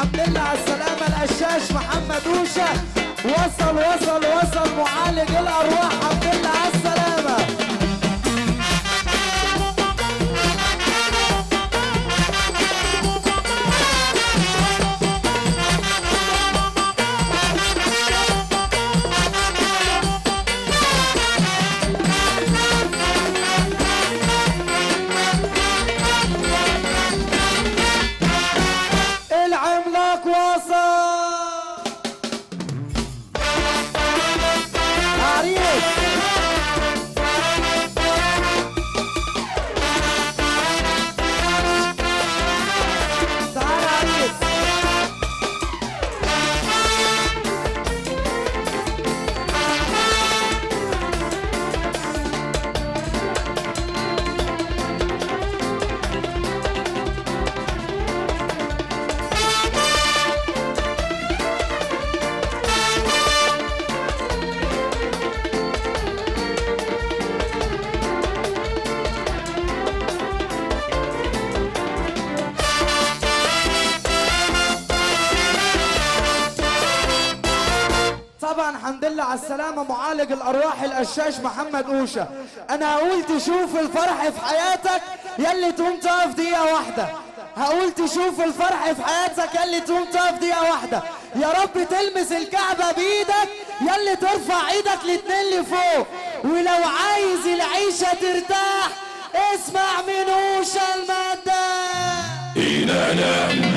الحمد لله على السلامة القشاش محمد اوشا وصل وصل وصل معالج الارواح الحمد لله على السلامة العملاق وصل عريس تعال عريس طبعا الحمد لله على السلامة معالج الأرواح القشاش محمد أوشا أنا هقول تشوف الفرح في حياتك يلي تقوم تقف دقيقة واحدة هقول تشوف الفرح في حياتك يلي تقوم تقف دقيقة واحدة يا رب تلمس الكعبة بإيدك يلي ترفع إيدك الاتنين لفوق ولو عايز العيشة ترتاح اسمع من أوشا المادة إينانا